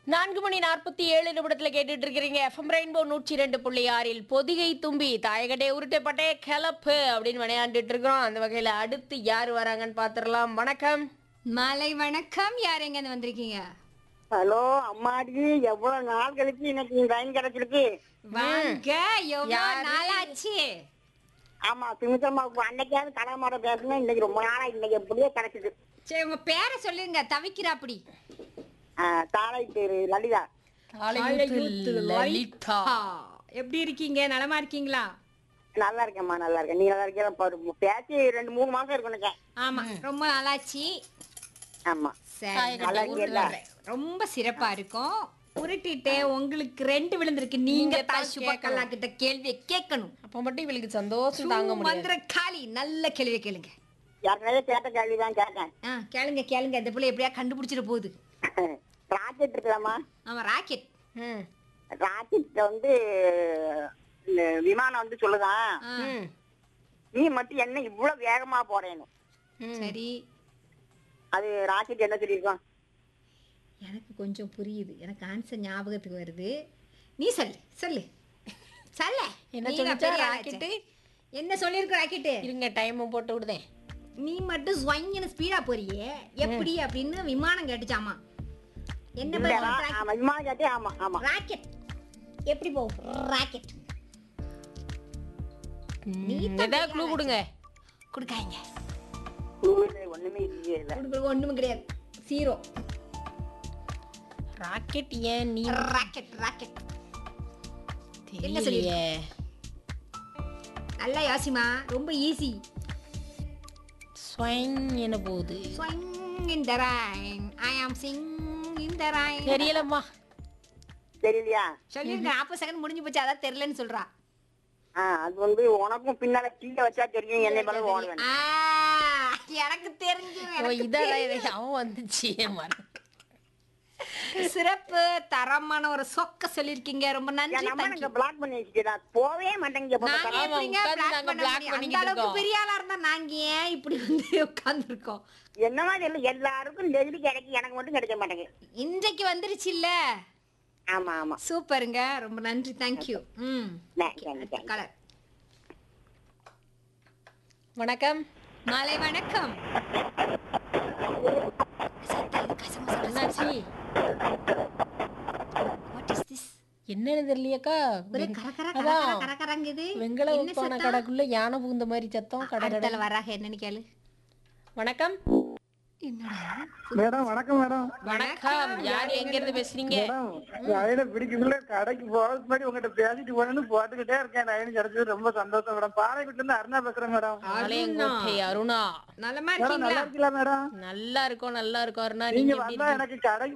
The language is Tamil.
நான்கு மணி நாற்பத்தி ஏழு நிமிடத்துல கேட்டுட்டு இருக்கிறீங்க எஃப்எம் ரெயின்போ நூற்றி ரெண்டு புள்ளி ஆறில் பொதிகை தும்பி தாயகட்டே உருட்டைப்பட்டே கிளப்பு அப்படின்னு விளையாண்டுட்டு இருக்கிறோம் அந்த வகையில அடுத்து யார் வராங்கன்னு பாத்துரலாம் வணக்கம் மாலை வணக்கம் யார் எங்க இருந்து வந்திருக்கீங்க ஹலோ அம்மாடி எவ்வளவு நாள் கழிச்சு இன்னைக்கு லைன் கிடைச்சிருக்கு வாங்க எவ்வளவு யாரு? நாளாச்சு ஆமா சுமித்தம்மாவுக்கு அன்னைக்காவது கடமாட பேசணும் இன்னைக்கு ரொம்ப நாளா இன்னைக்கு எப்படியோ கிடைச்சது சரி உங்க பேரை சொல்லுங்க தவிக்கிறா அப்படி தாளை பேரு லலிதா லலிதா ஆ, எப்படி இருக்கீங்க நலமா இருக்கீங்களா நல்லா இருக்கேம்மா நல்லா இருக்கேன் நீ நல்லா இருக்கியா பாரு பேசி ரெண்டு மூணு மாசம் இருக்கும் நினைச்சேன் ஆமா ரொம்ப நாளாச்சு ஆமா சரி தாயகட்டை நல்லா இருக்கீங்களா? ரொம்ப சிறப்பா இருக்கும் உருட்டிட்டு உங்களுக்கு ரெண்டு விழுந்திருக்கு நீங்க நீங்க தான் தான் சுபக்கல்லா கிட்ட கேள்வியை கேட்கணும் அப்ப மட்டும் இவளுக்கு சந்தோஷம் தாங்க முடியாது மந்திர காளி நல்ல கேள்வியை கேளுங்க யாருனாலே கேட்ட கேள்விதான் கேட்டேன் ஆ கேளுங்க கேளுங்க இந்த பிள்ளை எப்படியா கண்டுபிடிச்சிட போகுது ராக்கெட் இருக்கலாமா ஆமா ராக்கெட் ம், ராக்கெட்ல வந்து இந்த விமானம் வந்து சொல்லுதான் ஆ, ம், நீ மட்டும் என்ன இவ்வளவு வேகமா போறேன்னு ம். சரி அது ராக்கெட் என்ன சொல்லியிருக்கோம் எனக்கு கொஞ்சம் புரியுது எனக்கு ஆன்சர் ஞாபகத்துக்கு வருது நீ சொல்லு சொல்லு சொல்ல என்ன நீ தான் சொல்லுச்சா பெரிய ராக்கெட்டு? ஆளாச்சே. என்ன சொல்லிருக்க ராக்கெட்டு இருங்க டைம் போட்டு விடுதேன் நீ மட்டும் ஸ்வைங்கன்னு ஸ்பீடா போறியே எப்படி அப்படின்னு விமானம் கேட்டுச்சாமா என்ன இல்ல, பதில் ரா- ஆமா விமானம் கேட்டே ஆமா ஆமா ராக்கெட் எப்படி போகும் ராக்கெட் நீ ம், தான் ஏதாவது க்ளூ கொடுங்க கொடுக்காங்க ஊர்ல ஒண்ணுமே இல்லையே இல்ல கொடுக்குறது ஒண்ணுமே கிடையாது ஜீரோ ராக்கெட் ஏன் நீ ராக்கெட் ராக்கெட் என்ன தெரியலையே நல்லா யோசிமா ரொம்ப ஈஸி ஸ்வைங் என்ன போகுது Swing in the rain. I am singing in the rain. தெரியலம்மா தெரியலையா சொல்லிருக்க நாற்பது செகண்ட் முடிஞ்சு போச்சு அதான் தெரியலன்னு சொல்றா ஆ அது வந்து உனக்கும் பின்னால கீழே வச்சா தெரியும் என்னை போல ஓடுவேன் ஆ, எனக்கு தெரிஞ்சு ஓ எனக்கு இதான் இது அவன் வந்துச்சு மறந்து. தெரியும். சிறப்பு தரமான ஒரு சொக்க சொல்லிருக்கீங்க ரொம்ப நன்றி என் நம்ம thank you. நாங்க பிளாக் பண்ணி வச்சுட்டா போவே மாட்டேங்க எப்ப நாங்க பார்த்தாலும். எப்படிங்க உட்கார்ந்து black நாங்க பண்ண black முடியும்? அந்த பண்ணிக்கிட்டு அளவுக்கு இருக்கோம். பெரிய ஆளா இருந்தா நாங்க ஏன் இப்படி வந்து உட்கார்ந்துருக்கோம் என்னமா தெரியல எல்லாருக்கும் டெய்லி கிடைக்கும் எனக்கு மட்டும் கிடைக்க மாட்டேங்குது இன்றைக்கு வந்துருச்சு இல்ல ஆமா ஆமா சூப்பருங்க ரொம்ப நன்றி தேங்க்யூ ம் தேங்க்ஸ், தேங்க்ஸ், தேங்க்ஸ். கலர் வணக்கம் மாலை வணக்கம் என்னாச்சு வாட் இஸ் திஸ் என்னன்னு தெரியலையாக்கா ஒரே கர கர கர அதான். கர கர கரங்குது வெங்கல என்ன உப்பான சத்தம்? கடைக்குள்ள யானை பூந்த மாதிரி சத்தம் கடை அடுத்தால வராக என்னன்னு கேளு வணக்கம் என்னடா மேடம் வணக்கம் மேடம் வணக்கம் யார் எங்க இருந்து பேசுறீங்க மேடம் நயனை பிடிக்கல கடைக்கு போறதுக்கு முன்னாடி உங்ககிட்ட பேசிட்டு போனேன்னு போட்டுக்கிட்டே இருக்கேன் நயன் கிடைச்சது ரொம்ப சந்தோஷம் மேடம் பாறைக்குட்ல இருந்து அருணா பேசுறேன் மேடம் ஆலயங்கோட்டை அருணா நலமா மேடம் இருக்கீங்களா நல்லா இருக்கீங்களா மேடம் நல்லா இருக்கோம் நல்லா இருக்கோம் அருணா நீங்க நீங்க எப்படி வந்தா இருக்கீங்க எனக்கு கடைக்கு